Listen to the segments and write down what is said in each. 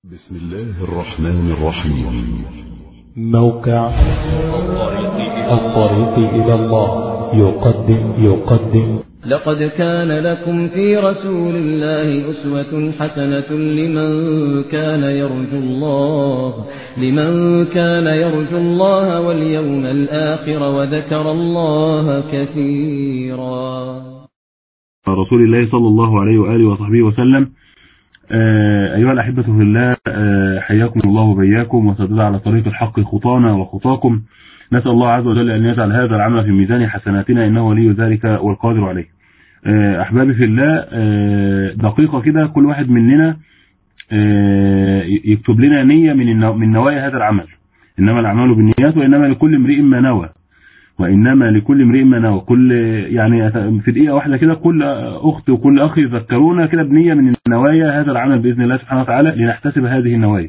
بسم الله الرحمن الرحيم موقع الطريق إلى الله يقدم يقدم لقد كان لكم في رسول الله أسوة حسنة لمن كان يرجو الله لمن كان يرجو الله واليوم الآخر وذكر الله كثيرا رسول الله صلى الله عليه وآله وصحبه وسلم آه، أيها الأحبة في الله آه، حياكم الله وبياكم وسدد على طريق الحق خطانا وخطاكم نسأل الله عز وجل أن يجعل هذا العمل في ميزان حسناتنا إنه ولي ذلك والقادر عليه آه، أحبابي في الله آه، دقيقة كده كل واحد مننا آه، يكتب لنا نية من النو- من نوايا هذا العمل إنما الأعمال بالنيات وإنما لكل امرئ ما نوى وإنما لكل امرئ ما نوى كل يعني في دقيقة واحدة كده كل أخت وكل أخ يذكرونا كده بنية من النوايا هذا العمل بإذن الله سبحانه وتعالى لنحتسب هذه النوايا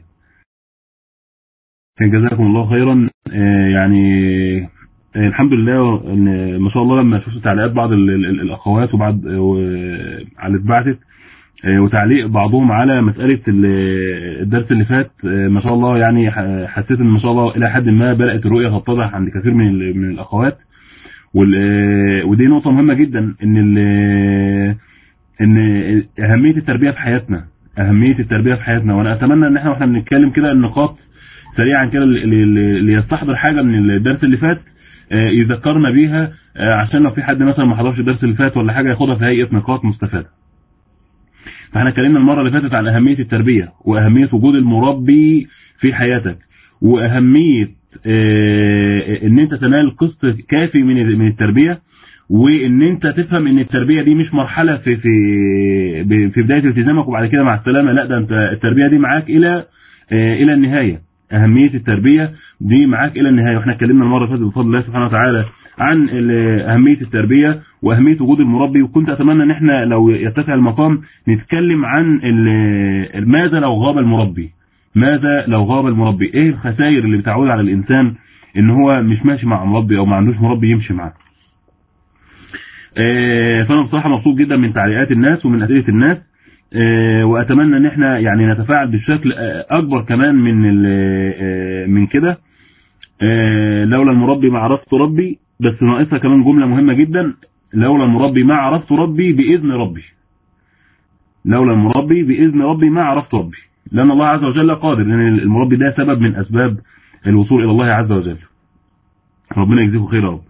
جزاكم الله خيرا آه، يعني آه، الحمد لله إن ما شاء الله لما شفت تعليقات بعض ال- ال- الأخوات وبعض آه، على اللي اتبعتت آه، وتعليق بعضهم على مسألة ال- الدرس اللي فات آه، ما شاء الله يعني ح- حسيت ان ما شاء الله الى حد ما بدأت الرؤية تتضح عند كثير من ال- من الاخوات وال- آه، ودي نقطة مهمة جدا ان ال- ان اهمية التربية في حياتنا اهمية التربية في حياتنا وانا اتمنى ان احنا واحنا بنتكلم كده النقاط سريعا كده اللي- اللي اللي يستحضر حاجة من الدرس اللي فات آه، يذكرنا بيها آه، عشان لو في حد مثلا ما حضرش الدرس اللي فات ولا حاجة ياخدها في هيئة نقاط مستفادة فاحنا اتكلمنا المرة اللي فاتت عن أهمية التربية وأهمية وجود المربي في حياتك وأهمية آه، ان انت تنال قسط كافي من من التربية وان انت تفهم ان التربية دي مش مرحلة في في ب- في بداية التزامك وبعد كده مع السلامة لا ده انت التربية دي معاك الى آه، الى النهاية أهمية التربية دي معاك إلى النهاية وإحنا اتكلمنا المرة اللي فاتت بفضل الله سبحانه وتعالى عن ال- أهمية التربية وأهمية وجود المربي وكنت أتمنى إن إحنا لو يتسع المقام نتكلم عن ال- ماذا لو غاب المربي ماذا لو غاب المربي إيه الخسائر اللي بتعود على الإنسان إن هو مش ماشي مع مربي أو ما عندوش مربي يمشي معاه آه، فأنا بصراحة مبسوط جدا من تعليقات الناس ومن أسئلة الناس آه، واتمنى ان احنا يعني نتفاعل بشكل آه، اكبر كمان من ال- آه، من كده آه، لولا المربي ما عرفت ربي بس ناقصها كمان جملة مهمة جدا لولا المربي ما عرفت ربي بإذن ربي لولا المربي بإذن ربي ما عرفت ربي لأن الله عز وجل قادر لأن المربي ده سبب من أسباب الوصول إلى الله عز وجل ربنا يجزيه خير يا رب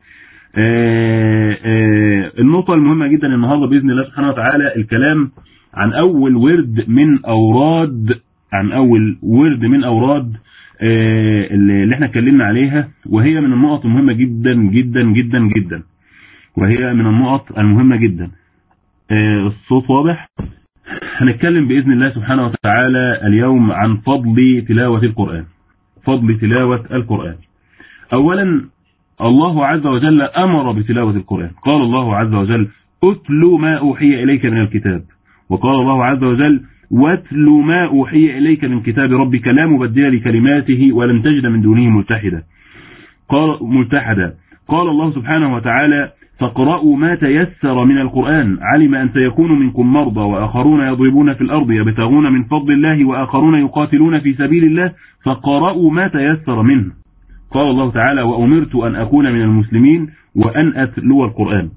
آه، آه، النقطة المهمة جدا النهاردة بإذن الله سبحانه وتعالى الكلام عن أول ورد من أوراد عن أول ورد من أوراد آه، اللي احنا اتكلمنا عليها وهي من النقط المهمة جدا جدا جدا جدا وهي من النقط المهمة جدا آه، الصوت واضح هنتكلم بإذن الله سبحانه وتعالى اليوم عن فضل تلاوة القرآن فضل تلاوة القرآن أولا الله عز وجل أمر بتلاوة القرآن قال الله عز وجل أتل ما أوحي إليك من الكتاب وقال الله عز وجل واتل ما أوحي إليك من كتاب ربك لا مبدل لكلماته ولن تجد من دونه ملتحدا قال ملتحدا قال الله سبحانه وتعالى فاقرأوا ما تيسر من القرآن علم أن سيكون منكم مرضى وآخرون يضربون في الأرض يبتغون من فضل الله وآخرون يقاتلون في سبيل الله فقرأوا ما تيسر منه قال الله تعالى وأمرت أن أكون من المسلمين وأن أتلو القرآن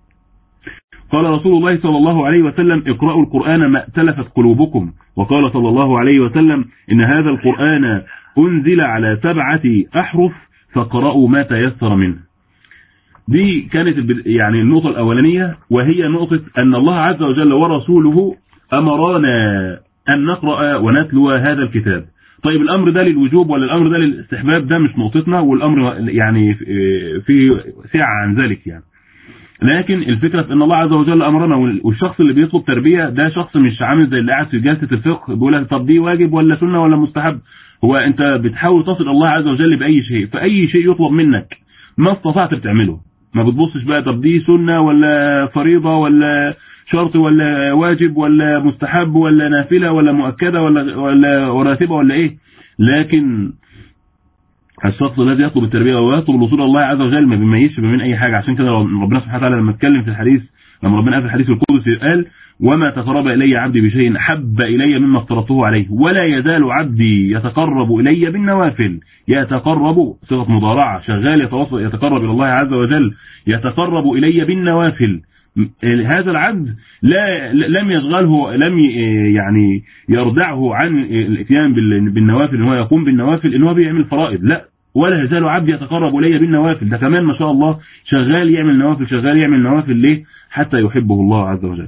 قال رسول الله صلى الله عليه وسلم اقرأوا القرآن ما ائتلفت قلوبكم وقال صلى الله عليه وسلم إن هذا القرآن أنزل على سبعة أحرف فقرأوا ما تيسر منه دي كانت البد- يعني النقطة الأولانية وهي نقطة أن الله عز وجل ورسوله أمرانا أن نقرأ ونتلو هذا الكتاب طيب الأمر ده للوجوب ولا الأمر ده للاستحباب ده مش نقطتنا والأمر يعني في سعة عن ذلك يعني لكن الفكرة في ان الله عز وجل امرنا والشخص اللي بيطلب تربية ده شخص مش عامل زي اللي قاعد في جلسة الفقه بيقول لك طب دي واجب ولا سنة ولا مستحب هو انت بتحاول تصل الله عز وجل باي شيء فاي شيء يطلب منك ما استطعت بتعمله ما بتبصش بقى طب دي سنة ولا فريضة ولا شرط ولا واجب ولا مستحب ولا نافلة ولا مؤكدة ولا ولا راتبة ولا ايه لكن الشخص الذي يطلب التربية ويطلب الوصول إلى الله عز وجل ما بيميزش بين أي حاجة عشان كده ربنا سبحانه وتعالى لما اتكلم في الحديث لما ربنا في الحديث القدسي قال وما تقرب إلي عبدي بشيء حب إلي مما افترضته عليه ولا يزال عبدي يتقرب إلي بالنوافل يتقرب صيغة مضارعة شغال يتوصل يتقرب إلى الله عز وجل يتقرب إلي بالنوافل هذا العبد لا لم يشغله لم يعني يردعه عن الاتيان بالنوافل ان هو يقوم بالنوافل ان هو بيعمل فرائض لا ولا يزال عبد يتقرب الي بالنوافل ده كمان ما شاء الله شغال يعمل نوافل شغال يعمل نوافل ليه حتى يحبه الله عز وجل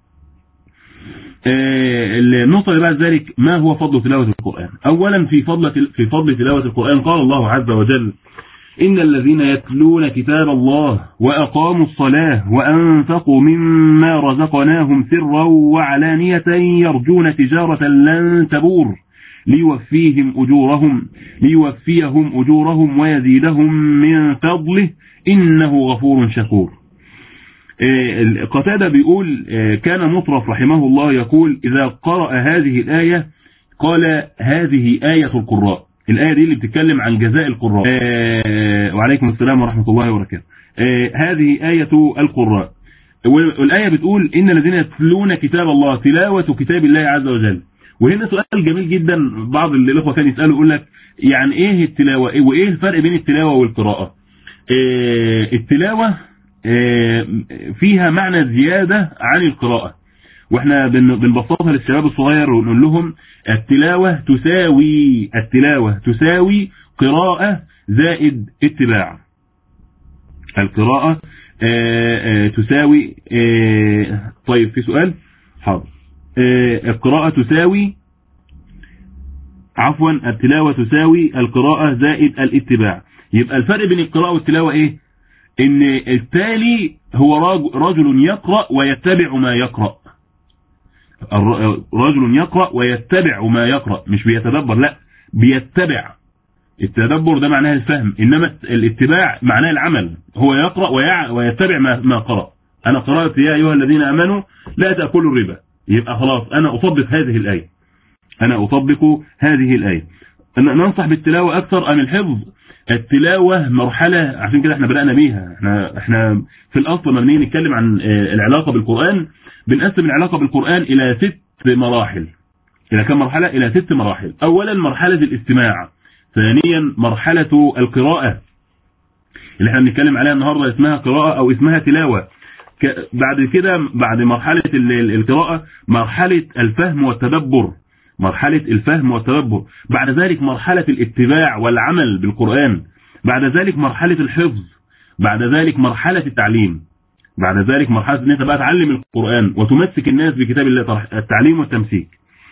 النقطة اللي بعد ذلك ما هو فضل تلاوة القرآن أولا في فضل في فضل تلاوة القرآن قال الله عز وجل إن الذين يتلون كتاب الله وأقاموا الصلاة وأنفقوا مما رزقناهم سرا وعلانية يرجون تجارة لن تبور ليوفيهم أجورهم ليوفيهم أجورهم ويزيدهم من فضله إنه غفور شكور قتادة بيقول كان مطرف رحمه الله يقول إذا قرأ هذه الآية قال هذه آية القراء الآية دي اللي بتتكلم عن جزاء القراء وعليكم السلام ورحمة الله وبركاته هذه آية القراء والآية بتقول إن الذين يتلون كتاب الله تلاوة كتاب الله عز وجل وهنا سؤال جميل جدا بعض الإخوة كان يسألوا يقول لك يعني إيه التلاوة وإيه الفرق بين التلاوة والقراءة التلاوة فيها معنى زيادة عن القراءة واحنا بنبسطها للشباب الصغير ونقول لهم التلاوة تساوي التلاوة تساوي قراءة زائد اتباع القراءة تساوي طيب في سؤال حاضر القراءة تساوي عفوا التلاوة تساوي القراءة زائد الاتباع يبقى الفرق بين القراءة والتلاوة ايه ان التالي هو رجل يقرأ ويتبع ما يقرأ رجل يقرأ ويتبع ما يقرأ مش بيتدبر لا بيتبع التدبر ده معناه الفهم إنما الاتباع معناه العمل هو يقرأ ويتبع ما, ما قرأ أنا قرأت يا أيها الذين أمنوا لا تأكلوا الربا يبقى خلاص أنا أطبق هذه الآية أنا أطبق هذه الآية أنا ننصح بالتلاوة أكثر أم الحفظ التلاوة مرحلة عشان كده احنا بدأنا بيها احنا, احنا في الأصل لما بنيجي نتكلم عن العلاقة بالقرآن بنقسم العلاقة بالقرآن إلى ست مراحل إلى كم مرحلة؟ إلى ست مراحل أولا مرحلة الاستماع ثانيا مرحلة القراءة اللي احنا بنتكلم عليها النهاردة اسمها قراءة أو اسمها تلاوة بعد كده بعد مرحلة القراءة مرحلة الفهم والتدبر مرحلة الفهم والتدبر بعد ذلك مرحلة الاتباع والعمل بالقرآن بعد ذلك مرحلة الحفظ بعد ذلك مرحلة التعليم بعد ذلك مرحلة ان انت بقى تعلم القرآن وتمسك الناس بكتاب الله التعليم والتمسيك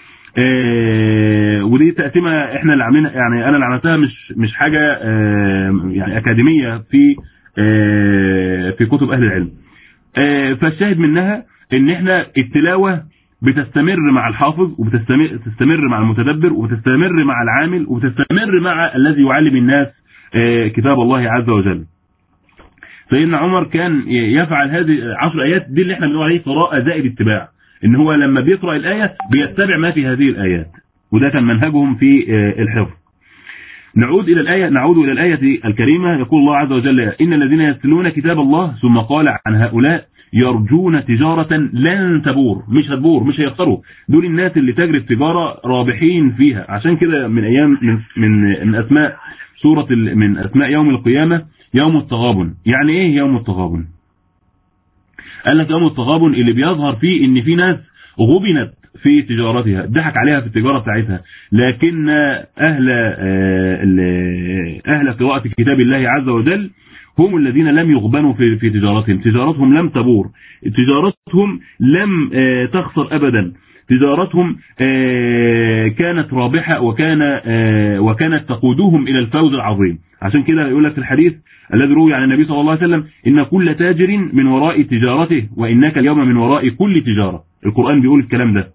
آه ودي تقسيمة احنا اللي عاملينها يعني انا اللي عملتها مش مش حاجة آه يعني اكاديمية في آه في كتب اهل العلم فالشاهد منها ان احنا التلاوة بتستمر مع الحافظ وبتستمر تستمر مع المتدبر وبتستمر مع العامل وبتستمر مع الذي يعلم الناس كتاب الله عز وجل سيدنا عمر كان يفعل هذه عشر آيات دي اللي احنا بنقول عليه قراءة زائد اتباع ان هو لما بيقرأ الآية بيتبع ما في هذه الآيات وده كان منهجهم في الحفظ نعود إلى الآية نعود إلى الآية الكريمة يقول الله عز وجل إن الذين يتلون كتاب الله ثم قال عن هؤلاء يرجون تجارة لن تبور مش هتبور مش هيخسروا دول الناس اللي تجري التجارة رابحين فيها عشان كده من أيام من, من, من أسماء سورة من أسماء يوم القيامة يوم التغابن يعني إيه يوم التغابن قال لك يوم التغابن اللي بيظهر فيه إن في ناس غبنت في تجارتها ضحك عليها في التجارة بتاعتها لكن أهل أهل قراءة كتاب الله عز وجل هم الذين لم يغبنوا في في تجارتهم تجارتهم لم تبور تجارتهم لم تخسر أبدا تجارتهم كانت رابحة وكان وكانت تقودهم إلى الفوز العظيم عشان كده يقول لك في الحديث الذي روي عن النبي صلى الله عليه وسلم إن كل تاجر من وراء تجارته وإنك اليوم من وراء كل تجارة القرآن بيقول الكلام ده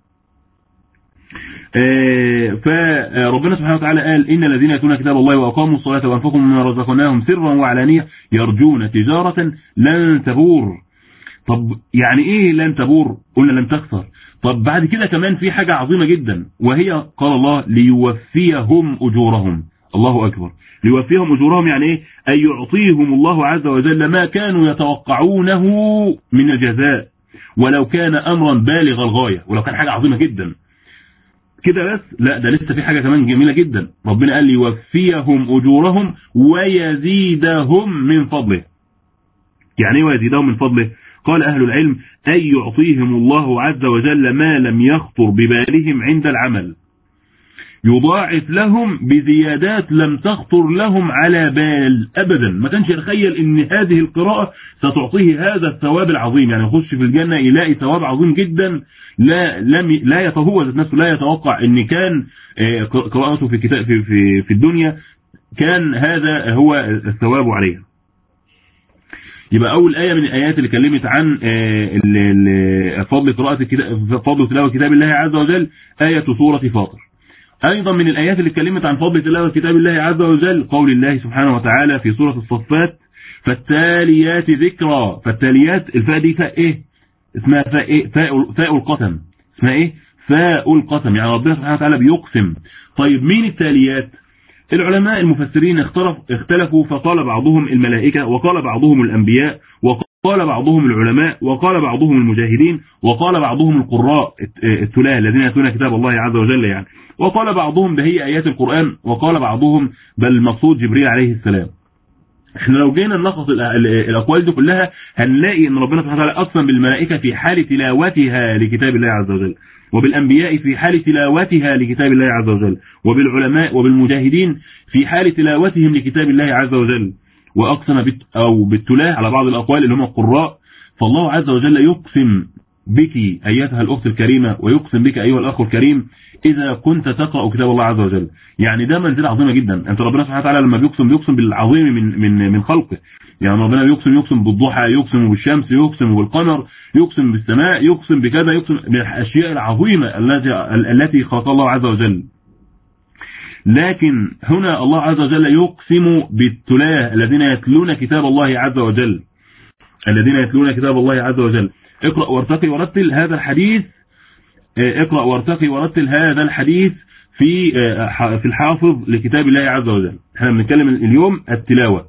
فربنا سبحانه وتعالى قال إن الذين يتون كتاب الله وأقاموا الصلاة وأنفقوا مما رزقناهم سرا وعلانية يرجون تجارة لن تبور طب يعني إيه لن تبور قلنا لن تخسر طب بعد كده كمان في حاجة عظيمة جدا وهي قال الله ليوفيهم أجورهم الله أكبر ليوفيهم أجورهم يعني إيه أن يعطيهم الله عز وجل ما كانوا يتوقعونه من الجزاء ولو كان أمرا بالغ الغاية ولو كان حاجة عظيمة جدا كده بس لا ده لسه في حاجة كمان جميلة جدا ربنا قال يوفيهم أجورهم ويزيدهم من فضله يعني ايه ويزيدهم من فضله قال أهل العلم أي يعطيهم الله عز وجل ما لم يخطر ببالهم عند العمل يضاعف لهم بزيادات لم تخطر لهم على بال أبدا ما كانش يتخيل ان هذه القراءة ستعطيه هذا الثواب العظيم يعني يخش في الجنة يلاقي ثواب عظيم جدا لا لم لا يتهوز نفسه لا يتوقع ان كان قراءته في كتاب في في, في الدنيا كان هذا هو الثواب عليها يبقى اول ايه من الايات اللي كلمت عن فضل قراءه الكتاب فضل تلاوه كتاب الله عز وجل ايه سوره فاطر ايضا من الايات اللي اتكلمت عن فضل تلاوه كتاب الله عز وجل قول الله سبحانه وتعالى في سوره الصفات فالتاليات ذكرى فالتاليات الفاء دي فاء ايه اسمها فاء ايه فاء, فاء القسم اسمها ايه فاء القسم يعني ربنا سبحانه وتعالى بيقسم طيب مين التاليات العلماء المفسرين اختلف اختلفوا فقال بعضهم الملائكة وقال بعضهم الأنبياء وقال بعضهم العلماء وقال بعضهم المجاهدين وقال بعضهم القراء التلاه الذين يتلون كتاب الله عز وجل يعني وقال بعضهم بهي آيات القرآن وقال بعضهم بل مقصود جبريل عليه السلام احنا لو جينا نلخص الأقوال دي كلها هنلاقي ان ربنا سبحانه وتعالى أقسم بالملائكة في حال تلاوتها لكتاب الله عز وجل وبالأنبياء في حال تلاوتها لكتاب الله عز وجل وبالعلماء وبالمجاهدين في حال تلاوتهم لكتاب الله عز وجل وأقسم بت أو بالتلاه على بعض الأقوال اللي هم القراء فالله عز وجل يقسم بك أيتها الأخت الكريمة ويقسم بك أيها الأخ الكريم إذا كنت تقرأ كتاب الله عز وجل يعني ده منزلة عظيمة جدا أنت ربنا سبحانه وتعالى لما بيقسم بيقسم بالعظيم من من من خلقه يعني ربنا بيقسم يقسم بالضحى يقسم بالشمس يقسم بالقمر يقسم بالسماء يقسم بكذا يقسم بالأشياء العظيمة التي التي خلق الله عز وجل لكن هنا الله عز وجل يقسم بالتلاه الذين يتلون كتاب الله عز وجل الذين يتلون كتاب الله عز وجل اقرأ وارتقي ورتل هذا الحديث اقرأ وارتقي ورتل هذا الحديث في في الحافظ لكتاب الله عز وجل احنا بنتكلم اليوم التلاوة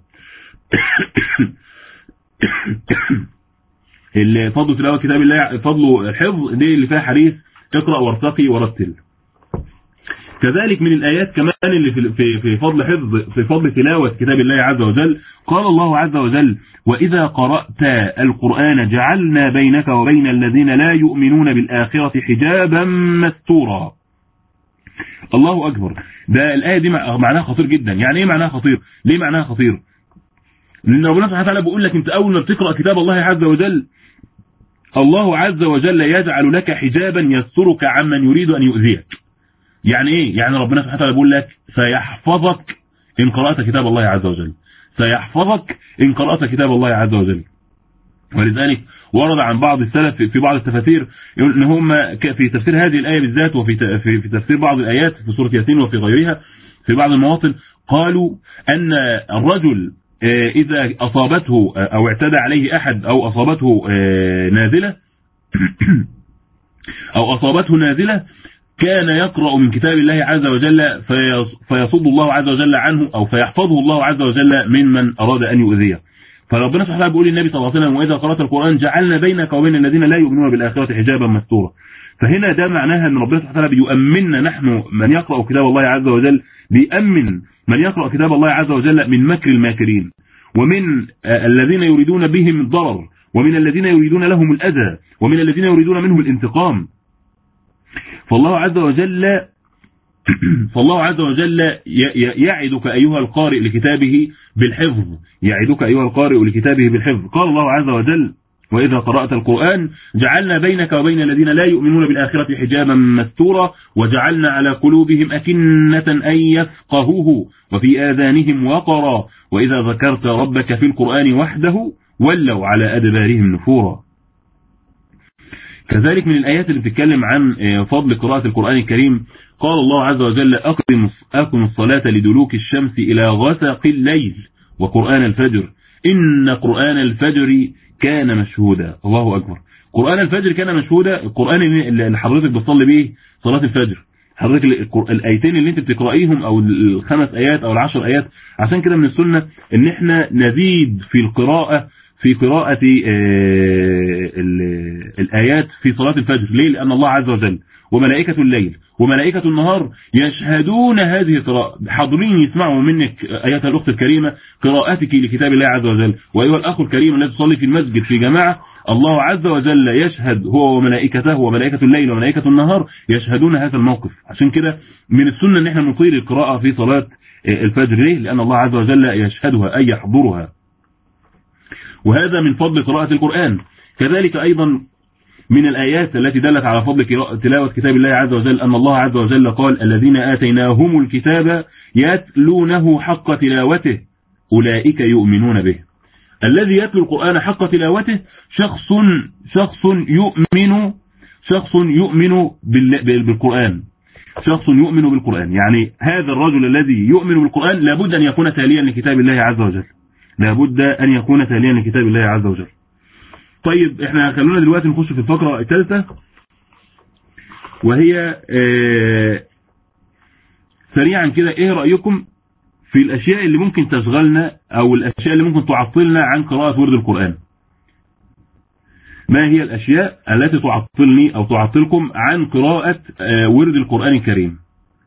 اللي فضل تلاوة كتاب الله فضل الحفظ دي اللي فيها حديث اقرأ وارتقي ورتل كذلك من الآيات كمان اللي في في فضل حفظ في فضل تلاوة كتاب الله عز وجل قال الله عز وجل وإذا قرأت القرآن جعلنا بينك وبين الذين لا يؤمنون بالآخرة حجابا مستورا الله أكبر ده الآية دي معناها خطير جدا يعني إيه معناها خطير ليه معناها خطير لأن ربنا سبحانه وتعالى بيقول لك أنت أول ما بتقرأ كتاب الله عز وجل الله عز وجل يجعل لك حجابا يسترك عمن يريد أن يؤذيك يعني ايه يعني ربنا سبحانه وتعالى بيقول لك سيحفظك ان قرأت كتاب الله عز وجل سيحفظك ان قرأت كتاب الله عز وجل ولذلك ورد عن بعض السلف في بعض التفاسير ان هم في تفسير هذه الآية بالذات وفي في تفسير بعض الآيات في سورة ياسين وفي غيرها في بعض المواطن قالوا أن الرجل إذا أصابته أو اعتدى عليه أحد أو أصابته نازلة أو أصابته نازلة كان يقرأ من كتاب الله عز وجل فيصد الله عز وجل عنه أو فيحفظه الله عز وجل ممن أراد أن يؤذيه فربنا سبحانه بيقول للنبي صلى الله عليه وسلم وإذا قرأت القرآن جعلنا بينك وبين الذين لا يؤمنون بالآخرة حجابا مستورا فهنا ده معناها أن ربنا سبحانه بيؤمننا نحن من يقرأ كتاب الله عز وجل بيأمن من يقرأ كتاب الله عز وجل من مكر الماكرين ومن الذين يريدون بهم الضرر ومن الذين يريدون لهم الأذى ومن الذين يريدون منهم الانتقام فالله عز وجل فالله عز وجل يعدك أيها القارئ لكتابه بالحفظ يعدك أيها القارئ لكتابه بالحفظ قال الله عز وجل وإذا قرأت القرآن جعلنا بينك وبين الذين لا يؤمنون بالآخرة حجابا مستورا وجعلنا على قلوبهم أكنة أن يفقهوه وفي آذانهم وقرا وإذا ذكرت ربك في القرآن وحده ولوا على أدبارهم نفورا كذلك من الآيات اللي بتتكلم عن فضل قراءة القرآن الكريم قال الله عز وجل أقم أقم الصلاة لدلوك الشمس إلى غسق الليل وقرآن الفجر إن قرآن الفجر كان مشهودا الله أكبر قرآن الفجر كان مشهودا القرآن اللي حضرتك بتصلي به صلاة الفجر حضرتك الآيتين اللي انت بتقرأيهم أو الخمس آيات أو العشر آيات عشان كده من السنة ان احنا نزيد في القراءة في قراءة آه، ال- الآيات في صلاة الفجر ليه لأن الله عز وجل وملائكة الليل وملائكة النهار يشهدون هذه القراءة حاضرين يسمعوا منك أيتها الأخت الكريمة قراءتك لكتاب الله عز وجل وأيها الأخ الكريم الذي تصلي في المسجد في جماعة الله عز وجل يشهد هو وملائكته وملائكة الليل وملائكة النهار يشهدون هذا الموقف عشان كده من السنة ان احنا نطيل القراءة في صلاة الفجر ليه لأن الله عز وجل يشهدها أي يحضرها وهذا من فضل قراءة القرآن كذلك أيضا من الآيات التي دلت على فضل قراءة- تلاوة كتاب الله عز وجل أن الله عز وجل قال الذين آتيناهم الكتاب يتلونه حق تلاوته أولئك يؤمنون به الذي يتلو القرآن حق تلاوته شخص شخص يؤمن شخص يؤمن بال- بال- بالقرآن شخص يؤمن بالقرآن يعني هذا الرجل الذي يؤمن بالقرآن لابد أن يكون تاليا لكتاب الله عز وجل لابد أن يكون تاليا لكتاب الله عز وجل طيب احنا خلونا دلوقتي نخش في الفقرة الثالثة وهي آه، سريعا كده ايه رأيكم في الاشياء اللي ممكن تشغلنا او الاشياء اللي ممكن تعطلنا عن قراءة ورد القرآن ما هي الاشياء التي تعطلني او تعطلكم عن قراءة آه، ورد القرآن الكريم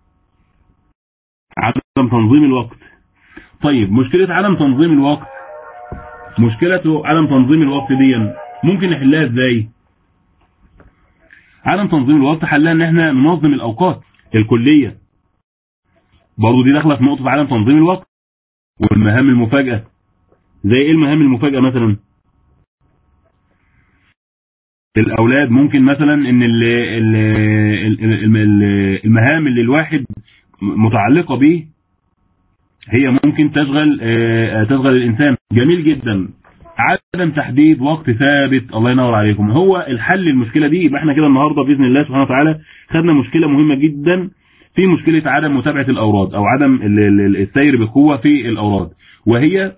عدم تنظيم الوقت طيب مشكلة عدم تنظيم الوقت مشكلة عدم تنظيم الوقت دي ممكن نحلها ازاي عدم تنظيم الوقت حلها ان احنا ننظم الاوقات الكلية برضو دي داخله في نقطة عدم تنظيم الوقت والمهام المفاجئة زي ايه المهام المفاجئة مثلا الاولاد ممكن مثلا ان ال ال ال ال المهام اللي الواحد متعلقة به هي ممكن تشغل آه، تشغل الانسان جميل جدا عدم تحديد وقت ثابت الله ينور عليكم هو الحل المشكلة دي يبقى احنا كده النهاردة بإذن الله سبحانه وتعالى خدنا مشكلة مهمة جدا في مشكلة عدم متابعة الأوراد أو عدم ال- ال- السير بقوة في الأوراد وهي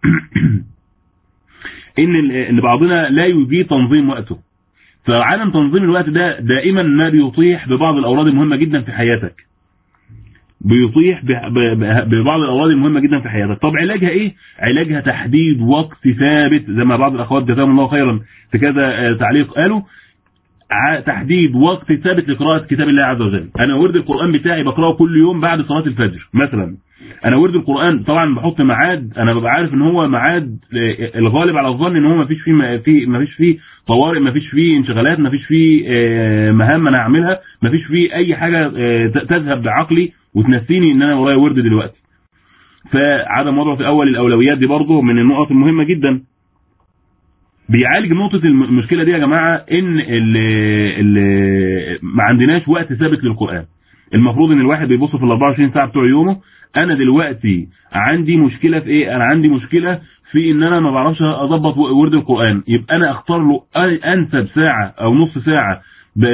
إن ال- إن بعضنا لا يجيد تنظيم وقته فعدم تنظيم الوقت ده دائما ما بيطيح ببعض الأوراد المهمة جدا في حياتك بيطيح ب- ب- ب- ببعض الأوراد المهمة جدا في حياتك طب علاجها إيه؟ علاجها تحديد وقت ثابت زي ما بعض الأخوات جزاهم الله خيرا في كذا آه، تعليق قالوا ع- تحديد وقت ثابت لقراءة كتاب الله عز وجل انا ورد القرآن بتاعي بقراه كل يوم بعد صلاة الفجر مثلا انا ورد القرآن طبعا بحط ميعاد انا ببقى عارف ان هو ميعاد آه، الغالب على الظن ان هو ما فيش فيه ما في ما فيش فيه طوارئ ما فيش فيه انشغالات ما فيش فيه آه، مهام انا هعملها ما فيش فيه اي حاجة آه، ت- تذهب بعقلي وتنسيني ان انا ورايا ورد دلوقتي فعدم وضعه في اول الاولويات دي برضه من النقط المهمة جدا بيعالج نقطة الم- المشكلة دي يا جماعة ان ال ال ما عندناش وقت ثابت للقرآن المفروض ان الواحد بيبص في ال 24 ساعة بتوع يومه انا دلوقتي عندي مشكلة في ايه انا عندي مشكلة في ان انا ما بعرفش اضبط و- ورد القرآن يبقى انا اختار له أ- انسب ساعة او نص ساعة ب-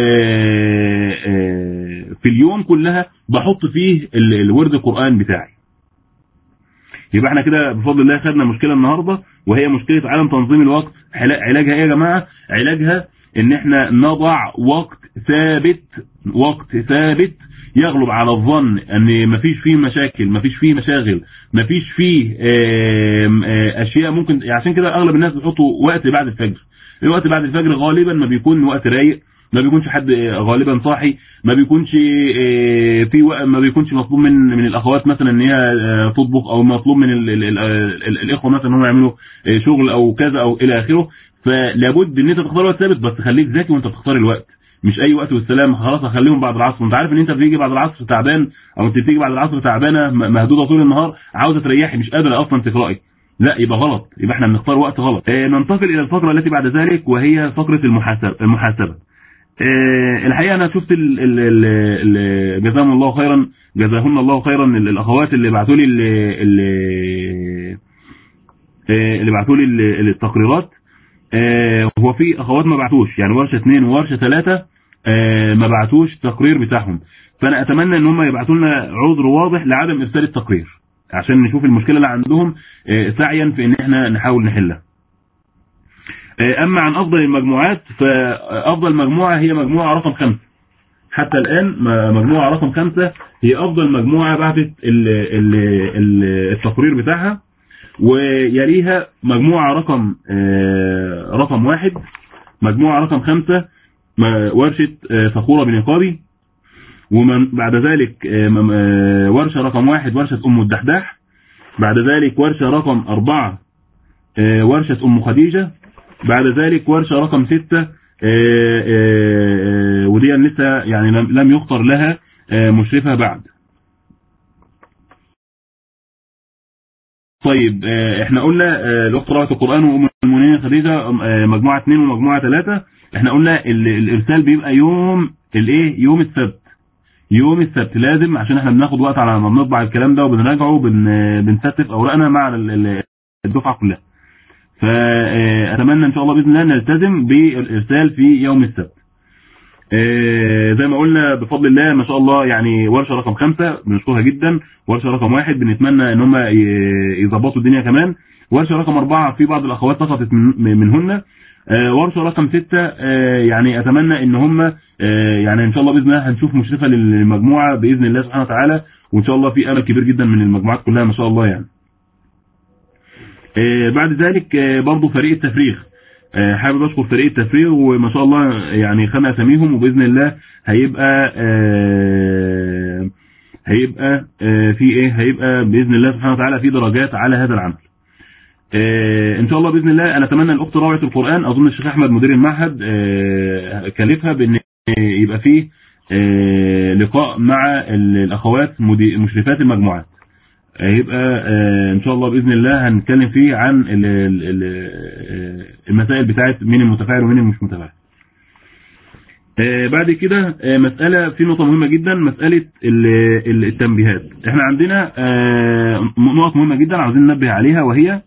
آه، في اليوم كلها بحط فيه ال- الورد القرآن بتاعي يبقى احنا كده بفضل الله خدنا مشكلة النهاردة وهي مشكلة عدم تنظيم الوقت علا- علاجها ايه يا جماعة علاجها ان احنا نضع وقت ثابت وقت ثابت يغلب على الظن ان مفيش فيه مشاكل مفيش فيه مشاغل مفيش فيه آم، آه، اشياء ممكن عشان كده اغلب الناس بيحطوا وقت بعد الفجر الوقت بعد الفجر غالبا ما بيكون وقت رايق ما بيكونش حد آه، غالبا صاحي ما بيكونش آه، في وق- ما بيكونش مطلوب من من الاخوات مثلا ان هي آه، تطبخ او مطلوب من ال- ال- ال- ال- الاخوه مثلا ان هم يعملوا آه، شغل او كذا او الى اخره فلابد ان انت تختار وقت ثابت بس خليك ذكي وانت بتختار الوقت مش اي وقت والسلام خلاص هخليهم بعد العصر انت عارف ان انت بتيجي بعد العصر تعبان او انت بتيجي بعد العصر تعبانه م- مهدوده طول النهار عاوزه تريحي مش قادره اصلا تقراي لا يبقى غلط يبقى احنا بنختار وقت غلط آه ننتقل الى الفقره التي بعد ذلك وهي فقره المحاسبه المحاسبه آه الحقيقه انا شفت ال ال ال ال جزاهم الله خيرا جزاهن الله خيرا ال- الاخوات اللي بعتوا لي ال- ال- آه، اللي بعتوا لي ال- التقريرات آه، هو في اخوات ما بعتوش يعني ورشه اثنين وورشه ثلاثه آه، ما بعتوش التقرير بتاعهم فانا اتمنى ان هم يبعتوا لنا عذر واضح لعدم ارسال التقرير عشان نشوف المشكله اللي عندهم آه، سعيا في ان احنا نحاول نحلها آه، اما عن افضل المجموعات فافضل مجموعه هي مجموعه رقم خمسة حتى الان م- مجموعه رقم خمسة هي افضل مجموعه بعتت ال- ال- ال- التقرير بتاعها ويليها مجموعة رقم آه، رقم واحد مجموعة رقم خمسة م- ورشة آه، فخورة بنقابي ومن بعد ذلك آه، م- آه، ورشة رقم واحد ورشة أم الدحداح بعد ذلك ورشة رقم أربعة آه، ورشة أم خديجة بعد ذلك ورشة رقم ستة آه، آه، آه، ودي لسه يعني لم لم يختر لها آه، مشرفة بعد طيب آه، احنا قلنا آه، الاخت قراءة القرآن وام المؤمنين خديجة آه، مجموعة اثنين ومجموعة ثلاثة احنا قلنا ال- الارسال بيبقى يوم الايه يوم السبت يوم السبت لازم عشان احنا بناخد وقت على ما بنطبع الكلام ده وبنراجعه وبن بنستف اوراقنا مع ال- ال- الدفعة كلها فاتمنى ان شاء الله باذن الله نلتزم بالارسال في يوم السبت آه، زي ما قلنا بفضل الله ما شاء الله يعني ورشه رقم خمسة بنشكرها جدا ورشه رقم واحد بنتمنى ان هم ي- يظبطوا الدنيا كمان ورشه رقم اربعة في بعض الاخوات سقطت من- منهن آه، ورشه رقم ستة آه، يعني اتمنى ان هم آه، يعني ان شاء الله باذن الله هنشوف مشرفه للمجموعه باذن الله سبحانه وتعالى وان شاء الله في امل كبير جدا من المجموعات كلها ما شاء الله يعني آه، بعد ذلك آه، برضو فريق التفريغ آه، حابب اشكر فريق التفريغ وما شاء الله يعني خدنا اساميهم وباذن الله هيبقى آه، هيبقى آه، في ايه هيبقى باذن الله سبحانه وتعالى في درجات على هذا العمل آه، ان شاء الله باذن الله انا اتمنى الاخت روعه القران اظن الشيخ احمد مدير المعهد آه، كلفها بان يبقى فيه آه، لقاء مع ال- الاخوات مدي- مشرفات المجموعات هيبقى آه، ان شاء الله باذن الله هنتكلم فيه عن ال- ال- ال- آه، المسائل بتاعت مين المتفاعل ومين المش متفاعل آه، بعد كده آه، مسألة في نقطة مهمة جدا مسألة ال- ال- التنبيهات احنا عندنا آه، نقط مهمة جدا عاوزين ننبه عليها وهي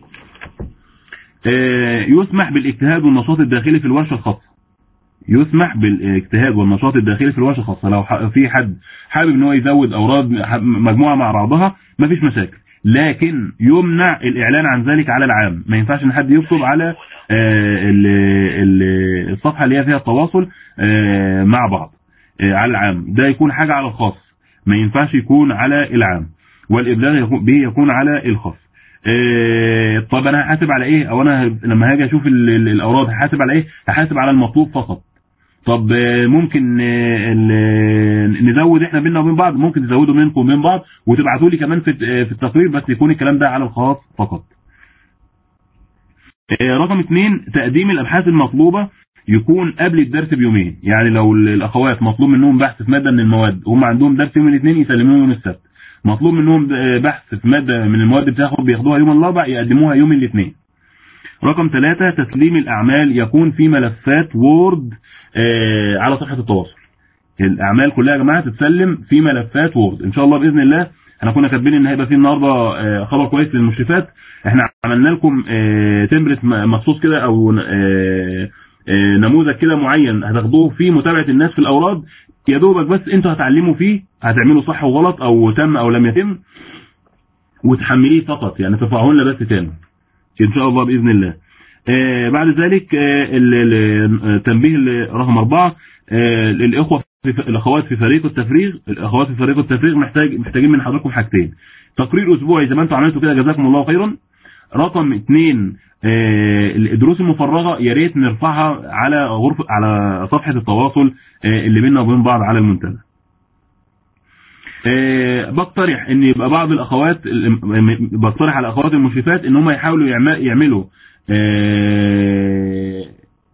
آه، يسمح بالاجتهاد والنشاط الداخلي في الورشة الخاصة يسمح بالاجتهاد والنشاط الداخلي في الورشة الخاصة لو ح- في حد حابب ان هو يزود اوراد ح- مجموعة مع بعضها مفيش مشاكل لكن يمنع الاعلان عن ذلك على العام ما ينفعش ان حد يكتب على آه، ال- ال- الصفحة اللي هي فيها التواصل آه، مع بعض آه، على العام ده يكون حاجة على الخاص ما ينفعش يكون على العام والابلاغ يكون- به يكون على الخاص آه، طب انا هحاسب على ايه او انا ه- لما هاجي اشوف ال- ال- الاوراد هحاسب على ايه هحاسب على المطلوب فقط طب آه، ممكن آه، ال- نزود احنا بينا وبين بعض ممكن تزودوا منكم وبين بعض وتبعتوا لي كمان في آه، في التقرير بس يكون الكلام ده على الخاص فقط آه، رقم اثنين تقديم الابحاث المطلوبة يكون قبل الدرس بيومين يعني لو ال- الاخوات مطلوب منهم بحث في مادة من المواد هم عندهم درس يوم الاثنين يسلموه يوم السبت مطلوب منهم آه، بحث في مادة من المواد بتاخد بياخدوها يوم الاربع يقدموها يوم الاثنين رقم ثلاثة تسليم الأعمال يكون في ملفات وورد آه، على صفحة التواصل الأعمال كلها يا جماعة تتسلم في ملفات وورد إن شاء الله بإذن الله احنا كنا كاتبين ان هيبقى في النهارده آه، خبر كويس للمشرفات احنا عملنا لكم آه، تمبلت م- مخصوص كده او آه، آه، نموذج كده معين هتاخدوه في متابعة الناس في الأوراد يا دوبك بس انتوا هتعلموا فيه هتعملوا صح وغلط او تم او لم يتم وتحمليه فقط يعني ترفعوه لنا بس تاني ان شاء الله باذن الله آه بعد ذلك آه ال- ال- التنبيه ل- رقم أربعة آه الاخوه في ف- الاخوات في فريق التفريغ الاخوات في فريق التفريغ محتاج محتاجين من حضراتكم حاجتين تقرير اسبوعي زي ما انتم عملتوا كده جزاكم الله خيرا رقم اثنين آه، الدروس المفرغه يا ريت نرفعها على غرفه على صفحه التواصل آه، اللي بيننا وبين بعض على المنتدى آه، بقترح ان يبقى بعض الاخوات ال- بقترح على الاخوات المشرفات ان هم يحاولوا يعم- يعملوا آه،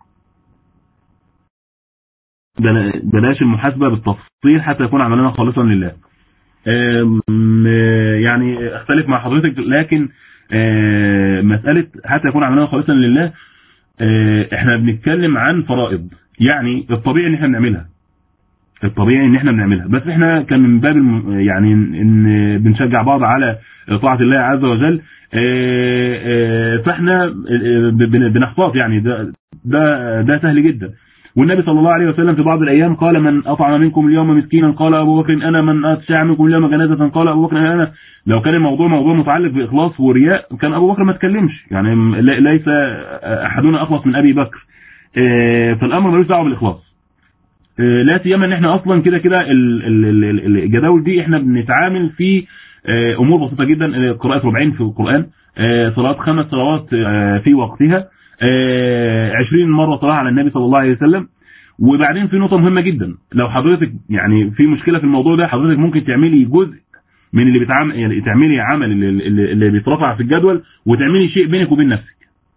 بلا- بلاش المحاسبة بالتفصيل حتى يكون عملنا خالصا لله آم، آه، يعني اختلف مع حضرتك لكن آه، مسألة حتى يكون عملنا خالصا لله آه، احنا بنتكلم عن فرائض يعني الطبيعي ان احنا بنعملها الطبيعي ان احنا بنعملها بس احنا كان من باب الم... يعني ان بنشجع بعض على طاعة الله عز وجل آه، آه، فاحنا آه، بن- بنحتاط يعني ده ده ده سهل جدا والنبي صلى الله عليه وسلم في بعض الايام قال من اطعم منكم اليوم مسكينا قال ابو بكر انا من اتشاع منكم اليوم جنازه قال ابو بكر انا لو كان الموضوع موضوع متعلق باخلاص ورياء كان ابو بكر ما اتكلمش يعني ل- ليس احدنا اخلص من ابي بكر آه، فالامر ملوش دعوه بالاخلاص آه، لا سيما ان احنا اصلا كده كده ال- ال- ال- ال- الجداول دي احنا بنتعامل في آه، امور بسيطه جدا آه، قراءه ربعين في القران آه، صلاه خمس صلوات آه، في وقتها آه، 20 مره صلاه على النبي صلى الله عليه وسلم وبعدين في نقطه مهمه جدا لو حضرتك يعني في مشكله في الموضوع ده حضرتك ممكن تعملي جزء من اللي بيتعمل يعني تعملي عمل اللي, اللي, اللي بيترفع في الجدول وتعملي شيء بينك وبين نفسك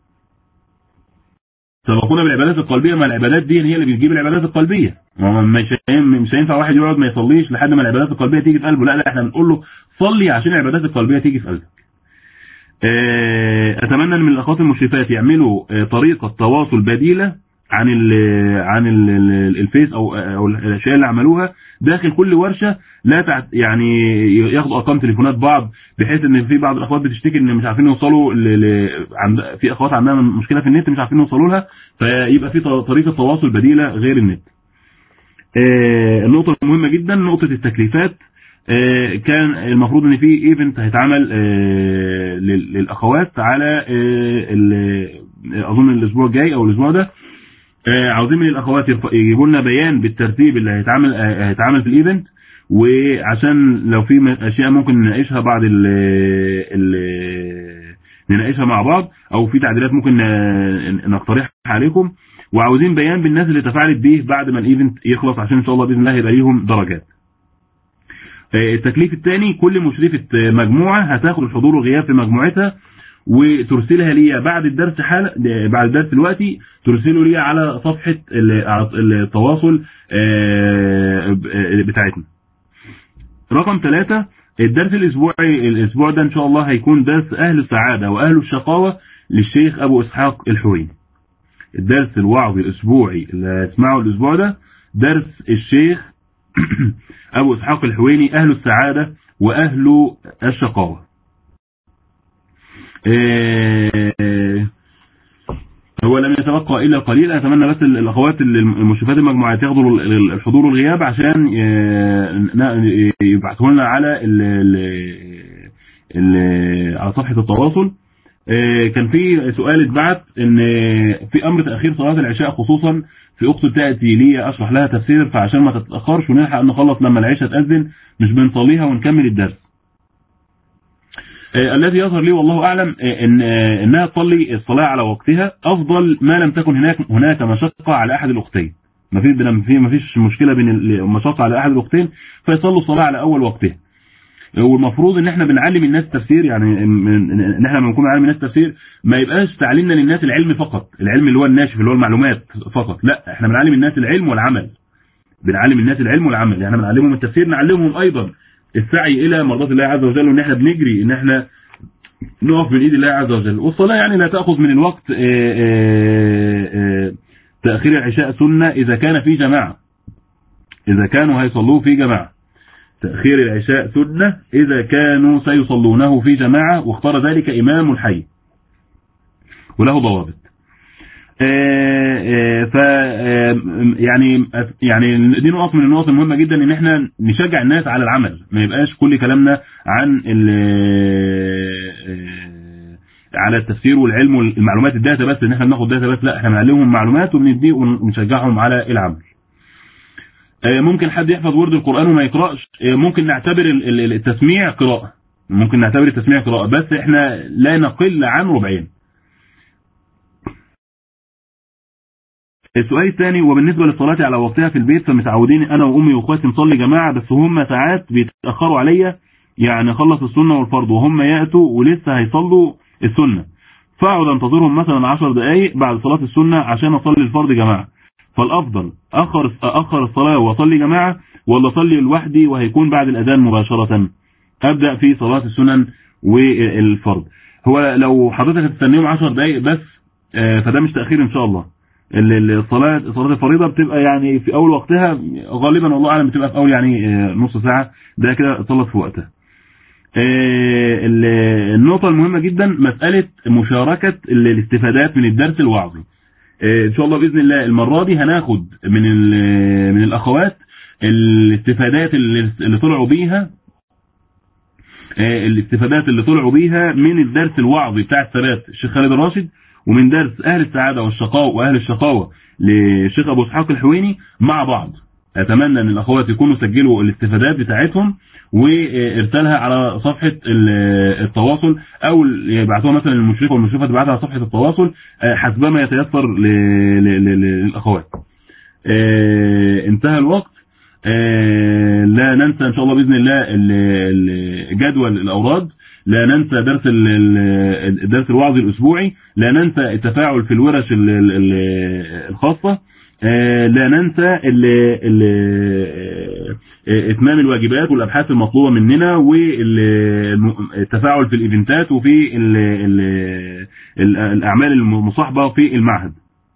سبقونا بالعبادات القلبيه ما العبادات دي هي اللي بتجيب العبادات القلبيه ما هو مش هين- مش هينفع واحد يقعد ما يصليش لحد ما العبادات القلبيه تيجي في قلبه لا لا احنا بنقول له صلي عشان العبادات القلبيه تيجي في قلبك آه، اتمنى ان من الاخوات المشرفات يعملوا آه، طريقه تواصل بديله عن ال عن ال الفيس او او الاشياء اللي عملوها داخل كل ورشه لا تع... يعني ياخدوا ارقام تليفونات بعض بحيث ان في بعض الاخوات بتشتكي ان مش عارفين يوصلوا ل... ل... عند... في اخوات عندها مشكله في النت مش عارفين يوصلوا لها فيبقى في ط- طريقه تواصل بديله غير النت. آه، النقطه المهمه جدا نقطه التكليفات آه، كان المفروض ان في ايفنت هيتعمل آه، لل- للاخوات على آه، ال- اظن الاسبوع الجاي او الاسبوع ده آه، عاوزين من الاخوات يرف- يجيبوا لنا بيان بالترتيب اللي هيتعمل آه، هيتعمل في الايفنت وعشان لو في م- اشياء ممكن نناقشها بعد ال ال نناقشها مع بعض او في تعديلات ممكن ن- نقترحها عليكم وعاوزين بيان بالناس اللي تفاعلت بيه بعد ما الايفنت يخلص عشان ان شاء الله باذن الله يبقى ليهم درجات آه، التكليف الثاني كل مشرفة آه، مجموعة هتاخد الحضور والغياب في مجموعتها وترسلها لي بعد الدرس حال آه، بعد الدرس دلوقتي ترسله لي على صفحة ال- على التواصل آه، ب- آه، بتاعتنا رقم ثلاثة الدرس الاسبوعي الاسبوع ده ان شاء الله هيكون درس اهل السعادة واهل الشقاوة للشيخ ابو اسحاق الحويني الدرس الوعظي الاسبوعي اللي هتسمعه الاسبوع ده درس الشيخ ابو اسحاق الحويني اهل السعادة واهل الشقاوة آه، هو لم يتبقى الا القليل اتمنى بس الاخوات المشرفات المجموعات ياخدوا ال- ال- الحضور والغياب عشان آه، ن- يبعثوا لنا على ال ال ال على صفحة التواصل آه، كان في سؤال اتبعت ان في امر تاخير صلاه العشاء خصوصا في اخت تاتي لي اشرح لها تفسير فعشان ما تتاخرش ونلحق نخلص لما العشاء تاذن مش بنصليها ونكمل الدرس آه، الذي يظهر لي والله اعلم آه، ان آه، انها تصلي الصلاه على وقتها افضل ما لم تكن هناك هناك مشقه على احد الاختين ما فيش في ما فيش مشكله بين المشقه على احد الاختين فيصلوا الصلاه على اول وقتها والمفروض ان احنا بنعلم الناس تفسير يعني من- ان احنا لما نكون بنعلم الناس تفسير ما يبقاش تعليمنا للناس العلم فقط العلم اللي هو الناشف اللي هو المعلومات فقط لا احنا بنعلم الناس العلم والعمل بنعلم الناس العلم والعمل يعني احنا بنعلمهم التفسير نعلمهم ايضا السعي الى مرضات الله عز وجل وان احنا بنجري ان احنا نقف من ايد الله عز وجل والصلاه يعني لا تاخذ من الوقت آه، آه، آه، تاخير العشاء سنه اذا كان في جماعه اذا كانوا هيصلوه في جماعه تأخير العشاء سنة إذا كانوا سيصلونه في جماعة واختار ذلك إمام الحي وله ضوابط آه، آه، ف آه، يعني يعني دي نقط من النقط المهمة جدا ان احنا نشجع الناس على العمل ما يبقاش كل كلامنا عن ال- آه، على التفسير والعلم والمعلومات الداتا بس ان احنا بناخد داتا بس لا احنا بنعلمهم معلومات وبندي ونشجعهم على العمل آه، ممكن حد يحفظ ورد القرآن وما يقرأش آه، ممكن نعتبر ال- ال- التسميع قراءة ممكن نعتبر التسميع قراءة بس احنا لا نقل عن ربعين السؤال الثاني وبالنسبة للصلاة على وقتها في البيت فمتعودين انا وامي واخواتي نصلي جماعة بس هم ساعات بيتأخروا عليا يعني اخلص السنة والفرض وهم يأتوا ولسه هيصلوا السنة فاقعد انتظرهم مثلا 10 دقايق بعد صلاة السنة عشان اصلي الفرض جماعة فالافضل اخر اخر الصلاة واصلي جماعة ولا اصلي لوحدي وهيكون بعد الاذان مباشرة ابدا في صلاة السنن والفرض هو لو حضرتك هتستنيهم 10 دقايق بس آه، فده مش تاخير ان شاء الله ال- ال- الصلاة صلاة الفريضة بتبقى يعني في اول وقتها غالبا والله اعلم بتبقى في اول يعني آه، نص ساعة ده كده صلت في وقتها آه، ال- النقطة المهمة جدا مسألة مشاركة ال- الاستفادات من الدرس الوعظي آه، ان شاء الله باذن الله المره دي هناخد من ال- من الاخوات الاستفادات اللي اللي طلعوا بيها آه، الاستفادات اللي طلعوا بيها من الدرس الوعظي بتاع الثبات الشيخ خالد الراشد ومن درس اهل السعاده والشقاوه واهل الشقاوه للشيخ ابو اسحاق الحويني مع بعض اتمنى ان الاخوات يكونوا سجلوا الاستفادات بتاعتهم وارسالها على صفحة التواصل او يبعتوها مثلا للمشرف والمشرفة تبعتها على صفحة التواصل حسبما يتيسر للاخوات انتهى الوقت لا ننسى ان شاء الله باذن الله جدول الاوراد لا ننسى درس درس الوعظ الاسبوعي لا ننسى التفاعل في الورش الخاصة لا ننسى ال ال اتمام الواجبات والابحاث المطلوبة مننا والتفاعل في الايفنتات وفي ال ال الاعمال المصاحبة في المعهد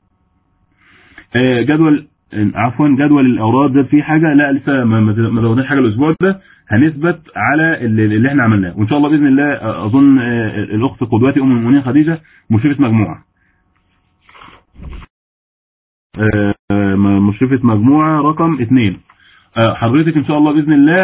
جدول عفوا جدول الاوراد ده في حاجة لا لسه ما زودناش حاجة الاسبوع ده هنثبت على اللي احنا عملناه وان شاء الله باذن الله اظن الاخت قدوتي ام المؤمنين خديجه مشرفه مجموعه مشرفه مجموعه رقم اثنين حضرتك ان شاء الله باذن الله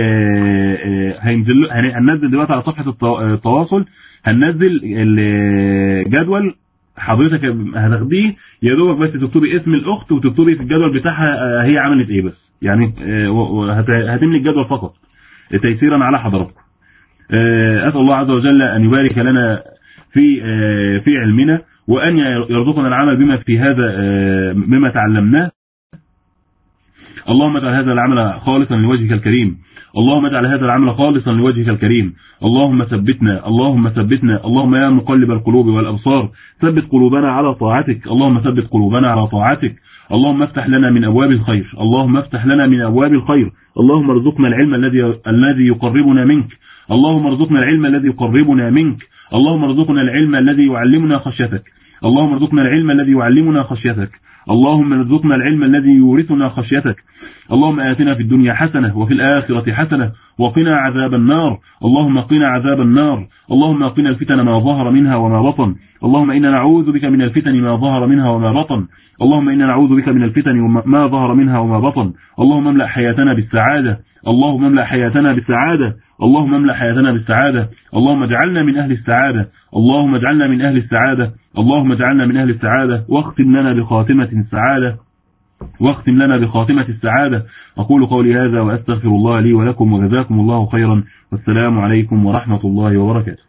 هينزل هننزل دلوقتي على صفحه التواصل هننزل الجدول حضرتك هتاخديه يا دوبك بس تكتبي اسم الاخت وتكتبي في الجدول بتاعها هي عملت ايه بس يعني هتملي الجدول فقط تيسيرا على حضراتكم أسأل الله عز وجل أن يبارك لنا في في علمنا وأن يرزقنا العمل بما في هذا مما تعلمناه اللهم اجعل هذا العمل خالصا لوجهك الكريم اللهم اجعل هذا العمل خالصا لوجهك الكريم اللهم ثبتنا اللهم ثبتنا اللهم يا مقلب القلوب والأبصار ثبت قلوبنا على طاعتك اللهم ثبت قلوبنا على طاعتك اللهم افتح لنا من أبواب الخير اللهم افتح لنا من أبواب الخير اللهم ارزقنا العلم الذي الذي يقربنا منك اللهم ارزقنا العلم الذي يقربنا منك اللهم ارزقنا العلم الذي يعلمنا خشيتك اللهم ارزقنا العلم الذي يعلمنا خشيتك اللهم ارزقنا العلم الذي يورثنا خشيتك اللهم آتنا في الدنيا حسنة وفي الآخرة حسنة وقنا عذاب النار اللهم قنا عذاب النار اللهم قنا الفتن ما ظهر منها وما بطن اللهم إنا نعوذ بك من الفتن ما ظهر منها وما بطن اللهم إنا نعوذ بك من الفتن ما ظهر منها وما بطن اللهم املأ حياتنا بالسعادة اللهم املأ حياتنا بالسعادة اللهم املأ حياتنا بالسعادة اللهم اجعلنا من أهل السعادة اللهم اجعلنا من أهل السعادة اللهم اجعلنا من أهل السعادة واختم لنا بخاتمة السعادة واختم لنا بخاتمة السعادة أقول قولي هذا وأستغفر الله لي ولكم وجزاكم الله خيرا والسلام عليكم ورحمة الله وبركاته